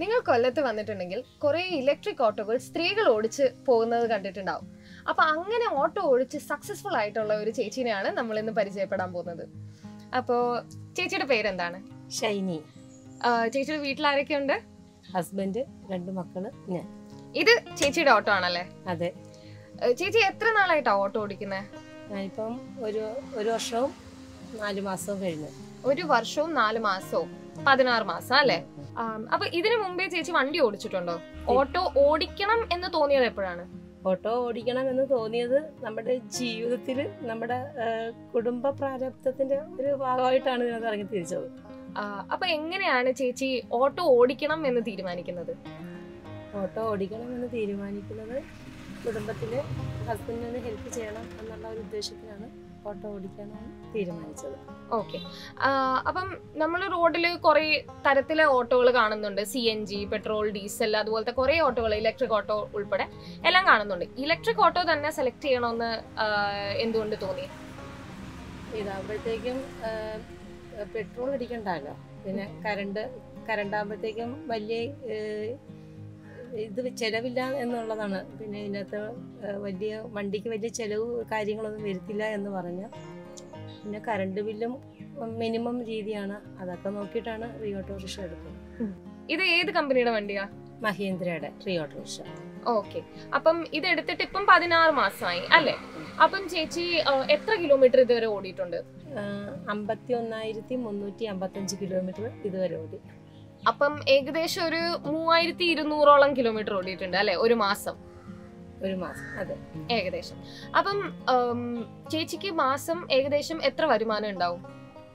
നിങ്ങൾ കൊല്ലത്ത് വന്നിട്ടുണ്ടെങ്കിൽ കുറെ ഇലക്ട്രിക് ഓട്ടോകൾ സ്ത്രീകൾ ഓടിച്ച് പോകുന്നത് കണ്ടിട്ടുണ്ടാവും അപ്പൊ അങ്ങനെ ഓട്ടോ ഓടിച്ച് സക്സസ്ഫുൾ ആയിട്ടുള്ള ഒരു ചേച്ചീനെയാണ് നമ്മൾ ഇന്ന് പരിചയപ്പെടാൻ പോകുന്നത് അപ്പോ ചേച്ചിയുടെ പേരെന്താണ് ഷൈനി ആ, ചേച്ചിയുടെ വീട്ടിൽ ആരൊക്കെ ഉണ്ട് ഹസ്ബൻഡ് രണ്ട് മക്കള് ഞാൻ ഇത് ചേച്ചിയുടെ ഓട്ടോ ആണല്ലേ അതെ ആ, ചേച്ചി എത്ര നാളായിട്ടാ ഓട്ടോ ഓടിക്കുന്നത് ഞാനിപ്പം ഒരു ഒരു വർഷവും നാല് മാസവും കഴിഞ്ഞു ഒരു വർഷവും നാല് മാസവും പതിനാറ് മാസം അല്ലേ ആ, അപ്പൊ ഇതിനു മുമ്പേ ചേച്ചി വണ്ടി ഓടിച്ചിട്ടുണ്ടോ ഓട്ടോ ഓടിക്കണം എന്ന് തോന്നിയത് എപ്പോഴാണ് ഓട്ടോ ഓടിക്കണം എന്ന് തോന്നിയത് നമ്മുടെ ജീവിതത്തിൽ നമ്മുടെ ആ, കുടുംബ പ്രാരബ്ധത്തിന്റെ ഒരു ഭാഗമായിട്ടാണ് ഇതിനകത്ത് ഇറങ്ങി തിരിച്ചത് ആ, അപ്പൊ എങ്ങനെയാണ് ചേച്ചി ഓട്ടോ ഓടിക്കണം എന്ന് തീരുമാനിക്കുന്നത് ഓട്ടോ ഓടിക്കണം എന്ന് തീരുമാനിക്കുന്നത് കുടുംബത്തിൽ ഹസ്ബൻഡിന് ഹെൽപ്പ് ചെയ്യണം എന്നുള്ള ഒരു ഉദ്ദേശത്തിലാണ് ഓട്ടോ ഓടിക്കാനാണ് തീരുമാനിച്ചത് ഓക്കെ അപ്പം നമ്മൾ റോഡിൽ കുറെ തരത്തിലെ ഓട്ടോകൾ കാണുന്നുണ്ട് C N G petrol diesel അതുപോലത്തെ കുറെ ഓട്ടോകൾ ഇലക്ട്രിക് ഓട്ടോ ഉൾപ്പെടെ എല്ലാം കാണുന്നുണ്ട് ഇലക്ട്രിക് ഓട്ടോ തന്നെ സെലക്ട് ചെയ്യണമെന്ന് ആ, എന്തുകൊണ്ട് തോന്നി ഇതാകുമ്പോഴത്തേക്കും പെട്രോൾ അടിക്കണ്ടല്ലോ പിന്നെ കറണ്ട് കറണ്ട് ആകുമ്പോഴത്തേക്കും വലിയ ഏഹ്, ഇത് ചെലവില്ല എന്നുള്ളതാണ് പിന്നെ ഇതിനകത്ത് ഏഹ്, വലിയ വണ്ടിക്ക് വലിയ ചെലവ് കാര്യങ്ങളൊന്നും വരുത്തില്ല എന്ന് പറഞ്ഞ് പിന്നെ കറണ്ട് ബില്ലും മിനിമം രീതിയാണ് അതൊക്കെ നോക്കിയിട്ടാണ് റീ ഓട്ടോറിക്ഷ എടുക്കുന്നത് ഇത് ഏത് കമ്പനിയുടെ വണ്ടിയാ മഹീന്ദ്രയുടെ റീ ഓട്ടോറിക്ഷ ഓക്കെ അപ്പം ഇത് എടുത്തിട്ട് ഇപ്പം പതിനാറ് മാസമായി അല്ലേ അപ്പം ചേച്ചി ആ, എത്ര കിലോമീറ്റർ ഇതുവരെ ഓടിയിട്ടുണ്ട് അമ്പത്തി ഒന്നായിരത്തി മുന്നൂറ്റി അമ്പത്തഞ്ച് കിലോമീറ്റർ ഇതുവരെ ഓടി അപ്പം ഏകദേശം ഒരു മൂവായിരത്തി ഇരുന്നൂറോളം കിലോമീറ്റർ ഓടിയിട്ടുണ്ട് അല്ലെ ഒരു മാസം ഒരു മാസം അതെ ഏകദേശം അപ്പം ഉം, ചേച്ചിക്ക് മാസം ഏകദേശം എത്ര വരുമാനം ഉണ്ടാവും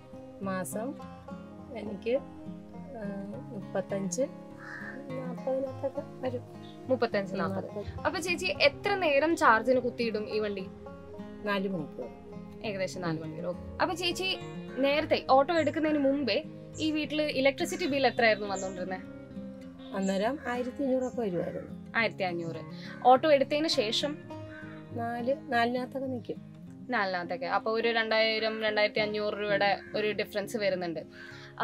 മാസം എനിക്ക് ആ, മുപ്പത്തഞ്ച് നാൽപ്പതിനകത്തൊക്കെ വരും മുപ്പത്തഞ്ച് നാൽപ്പത് നാൽപ്പത്, അപ്പൊ ചേച്ചി എത്ര നേരം ചാർജിന് കുത്തിയിടും ഈ വണ്ടി നാല് മണിക്കൂർ ഏകദേശം നാല് മണിക്കൂർ ഓക്കെ അപ്പൊ ചേച്ചി നേരത്തെ ഓട്ടോ എടുക്കുന്നതിന് മുമ്പേ ഈ വീട്ടില് ഇലക്ട്രിസിറ്റി ബിൽ എത്രയായിരുന്നു വന്നോണ്ടിരുന്നത് അന്നേരം ആയിരത്തി അഞ്ഞൂറൊക്കെ വരുമായിരുന്നു ആയിരത്തി അഞ്ഞൂറ് ഓട്ടോ എടുത്തതിന് ശേഷം നാല് നാലിനകത്തൊക്കെ നിൽക്കും നാലിനകത്തൊക്കെ അപ്പൊ ഒരു രണ്ടായിരം രണ്ടായിരത്തി അഞ്ഞൂറ് രൂപയുടെ ഒരു ഡിഫറൻസ് വരുന്നുണ്ട് ആ,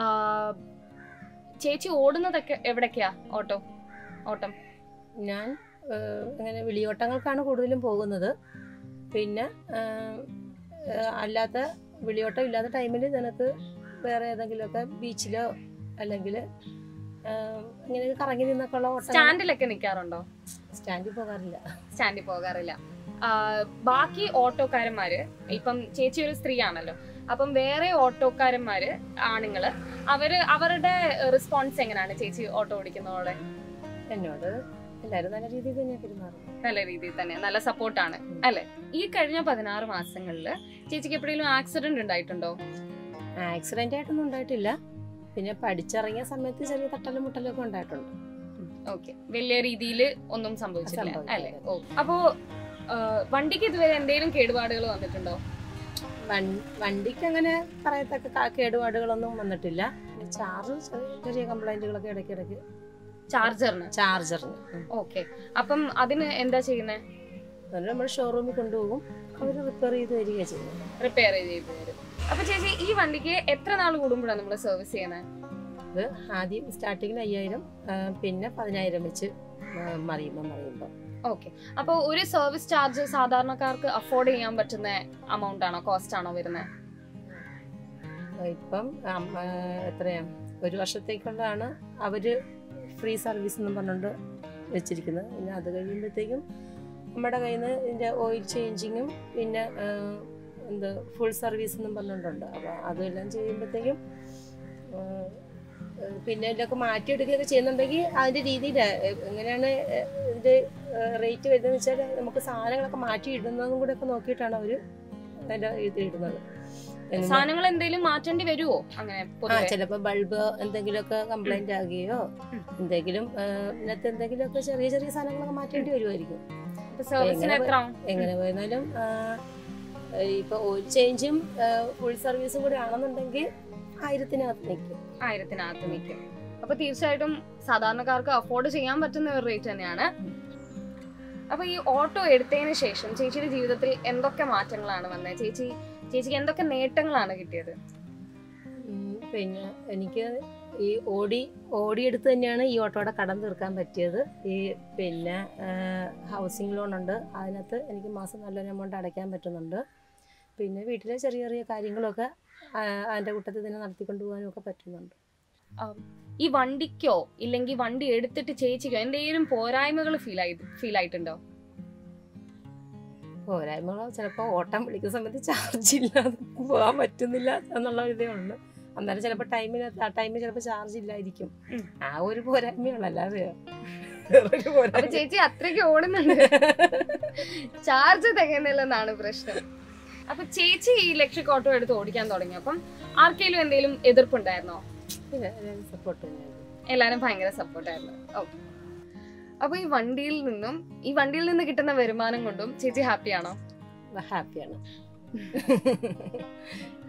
ചേച്ചി ഓടുന്നതൊക്കെ എവിടേക്കാ ഓട്ടോ ഓട്ടം ഞാൻ ആ, ഇങ്ങനെ വിളിയോട്ടങ്ങൾക്കാണ് കൂടുതലും പോകുന്നത് പിന്നെ ആ, ആ, അല്ലാത്ത വിളിയോട്ടം ഇല്ലാത്ത ടൈമിൽ നിനക്ക് വേറെ ഏതെങ്കിലുമൊക്കെ ബീച്ചിലോ അല്ലെങ്കിൽ ഇങ്ങനെ കറങ്ങി നിന്നൊക്കെ ഉള്ള ഓട്ടം സ്റ്റാൻഡിലൊക്കെ നിൽക്കാറുണ്ടോ സ്റ്റാൻഡിൽ പോകാറില്ല സ്റ്റാൻഡിൽ പോകാറില്ല ആ, ബാക്കി ഓട്ടോക്കാരന്മാര് ഇപ്പം ചേച്ചി ഒരു സ്ത്രീയാണല്ലോ അപ്പം വേറെ ഓട്ടോക്കാരന്മാര് ആണുങ്ങള് അവര് അവരുടെ റെസ്പോൺസ് എങ്ങനെയാണ് ചേച്ചി ഓട്ടോ ഓടിക്കുന്നതോടെ എന്നോട് എല്ലാവരും നല്ല രീതിയിൽ തന്നെ പെരുമാറും നല്ല രീതിയിൽ തന്നെ നല്ല സപ്പോർട്ടാണ് ഉം. അല്ലെ ഈ കഴിഞ്ഞ പതിനാറ് മാസങ്ങളിൽ ചേച്ചിക്ക് എപ്പോഴെങ്കിലും ആക്സിഡന്റ് ഉണ്ടായിട്ടുണ്ടോ ആക്സിഡന്റ് ആയിട്ടൊന്നും ഉണ്ടായിട്ടില്ല പിന്നെ പഠിച്ചിറങ്ങിയ സമയത്ത് ചെറിയ തട്ടലും മുട്ടലും ഒക്കെ ഉണ്ടായിട്ടുണ്ട് ഓക്കെ വലിയ രീതിയിൽ ഒന്നും സംഭവിച്ചില്ല സംഭവിച്ചില്ല. അല്ലെ ഓ അപ്പോ ആ, വണ്ടിക്ക് ഇതുവരെ എന്തെങ്കിലും കേടുപാടുകൾ വന്നിട്ടുണ്ടോ വൺ- വണ്ടിക്ക് അങ്ങനെ പറയത്തക്ക കാ- കേടുപാടുകളൊന്നും വന്നിട്ടില്ല പിന്നെ ചാർജ് ചെറിയ ചെറിയ കംപ്ലൈന്റുകളൊക്കെ ഇടയ്ക്കിടയ്ക്ക് ചാർജറിന് ചാർജറിന് ഓക്കെ അപ്പം അതിന് എന്താ ചെയ്യുന്നത് അതുകൊണ്ട് നമ്മൾ ഷോറൂമിൽ കൊണ്ടുപോകും അവർ റിപ്പയർ ചെയ്ത് വരികയാണ് ചെയ്യുന്നത് റിപ്പയർ ചെയ്ത് തരും അപ്പൊ ചേച്ചി ഈ വണ്ടിക്ക് എത്ര നാൾ കൂടുമ്പോഴാണ് നമ്മൾ സർവീസ് ചെയ്യുന്നത് അത് ആദ്യം സ്റ്റാർട്ടിങ്ങിൽ അയ്യായിരം ആ, പിന്നെ പതിനായിരം വെച്ച് ആ, മറിയുമ്പോൾ മറിയുമ്പോൾ ഓക്കെ അപ്പോൾ ഒരു സർവീസ് ചാർജ് സാധാരണക്കാർക്ക് അഫോർഡ് ചെയ്യാൻ പറ്റുന്ന എമൗണ്ട് ആണോ കോസ്റ്റ് ആണോ വരുന്നത് ഇപ്പം അം- ആ, എത്രയാ ഒരു വർഷത്തേക്കുള്ളതാണ് അവർ ഫ്രീ സർവീസ് എന്നും പറഞ്ഞുകൊണ്ട് വെച്ചിരിക്കുന്നത് പിന്നെ അത് കഴിയുമ്പോഴത്തേക്കും നമ്മുടെ കയ്യിൽ നിന്ന് ഇതിൻ്റെ ഓയിൽ ചേഞ്ചിങ്ങും പിന്നെ ആ, എന്ത് ഫുൾ സർവീസ് എന്നും പറഞ്ഞുകൊണ്ടുണ്ട് അപ്പോൾ അതെല്ലാം ചെയ്യുമ്പോഴത്തേക്കും ആ, ആ, പിന്നെ ഇതിലൊക്കെ മാറ്റിയെടുക്കുകയൊക്കെ ചെയ്യുന്നുണ്ടെങ്കിൽ അതിൻ്റെ രീതിയിൽ എങ്ങനെയാണ് ഇതിൻ്റെ റേറ്റ് വരുന്നതെന്ന് വെച്ചാൽ നമുക്ക് സാധനങ്ങളൊക്കെ മാറ്റി ഇടുന്നതും കൂടെ ഒക്കെ നോക്കിയിട്ടാണ് അവർ അതിൻ്റെ ഇത് ഇടുന്നത് എന്ന് സാധനങ്ങൾ എന്തെങ്കിലും മാറ്റേണ്ടി വരുമോ അങ്ങനെ ആ പൊതുവെ ചിലപ്പോ ബൾബ് എന്തെങ്കിലുമൊക്കെ കംപ്ലൈന്റ് ആകുകയോ ഉം. എന്തെങ്കിലും ആ, ഇതിനകത്ത് എന്തെങ്കിലുമൊക്കെ ചെറിയ ചെറിയ സാധനങ്ങളൊക്കെ മാറ്റേണ്ടി വരുമായിരിക്കും സർവീസിന് എങ്ങനെ എത്ര ആവും? എങ്ങനെ പോയിരുന്നാലും ആ, ഇപ്പൊ ഓയിൽ ചേഞ്ചും ഫുൾ സർവീസും കൂടി ആണെന്നുണ്ടെങ്കിൽ ആയിരത്തിനകത്ത് നിൽക്കും ആയിരത്തിനകത്ത് നിൽക്കും അപ്പൊ തീർച്ചയായിട്ടും സാധാരണക്കാർക്ക് അഫോർഡ് ചെയ്യാൻ പറ്റുന്ന ഒരു റേറ്റ് തന്നെയാണ് അപ്പൊ ഈ ഓട്ടോ എടുത്തതിന് ശേഷം ചേച്ചിയുടെ ജീവിതത്തിൽ എന്തൊക്കെ മാറ്റങ്ങളാണ് വന്നത് ചേച്ചി ചേച്ചിക്ക് എന്തൊക്കെ നേട്ടങ്ങളാണ് കിട്ടിയത് ഉം, പിന്നെ എനിക്ക് ഈ ഓടി ഓടിയെടുത്ത് തന്നെയാണ് ഈ ഓട്ടോയുടെ കടം തീർക്കാൻ പറ്റിയത് ഈ പിന്നെ ഹൗസിംഗ് ലോൺ ഉണ്ട് അതിനകത്ത് എനിക്ക് മാസം നല്ലൊരു എമൗണ്ട് അടയ്ക്കാൻ പറ്റുന്നുണ്ട് പിന്നെ വീട്ടിലെ ചെറിയ ചെറിയ കാര്യങ്ങളൊക്കെ ആ, അതിൻ്റെ കൂട്ടത്തിൽ തന്നെ നടത്തിക്കൊണ്ട് പോകാനും ഒക്കെ പറ്റുന്നുണ്ട് ഈ വണ്ടിക്കോ ഇല്ലെങ്കിൽ വണ്ടി എടുത്തിട്ട് ചേച്ചിക്കോ എന്തെങ്കിലും പോരായ്മകൾ ഫീൽ ആയി ഫീൽ ആയിട്ടുണ്ടോ പോരായ്മകളോ ചിലപ്പോൾ ഓട്ടം വിളിക്കുന്ന സമയത്ത് ചാർജ് ഇല്ലാതെ പോകാൻ പറ്റുന്നില്ല എന്നുള്ള ഒരു ഇതേ ഉള്ളൂ അന്നേരം ചിലപ്പോൾ ടൈമിന് ആ ടൈമിൽ ചിലപ്പോൾ ചാർജ് ഇല്ലായിരിക്കും ഉം. ആ ഒരു പോരായ്മയുള്ളൂ അല്ലാതെ വേറൊരു അപ്പൊ പോരായ്മ ചേച്ചി അത്രയ്ക്ക് ഓടുന്നുണ്ട് ചാർജ് തികയുന്നില്ലെന്നാണ് പ്രശ്നം അപ്പൊ ചേച്ചി ഈ ഇലക്ട്രിക് ഓട്ടോ എടുത്ത് ഓടിക്കാൻ തുടങ്ങി അപ്പം ആർക്കെങ്കിലും എന്തെങ്കിലും എതിർപ്പുണ്ടായിരുന്നോ സപ്പോർട്ട് തന്നെയാണ് എല്ലാരും ഭയങ്കര സപ്പോർട്ടായിരുന്നു ഓ അപ്പൊ ഈ വണ്ടിയിൽ നിന്നും ഈ വണ്ടിയിൽ നിന്ന് കിട്ടുന്ന വരുമാനം കൊണ്ടും ചേച്ചി ഹാപ്പിയാണോ ഹാപ്പിയാണ്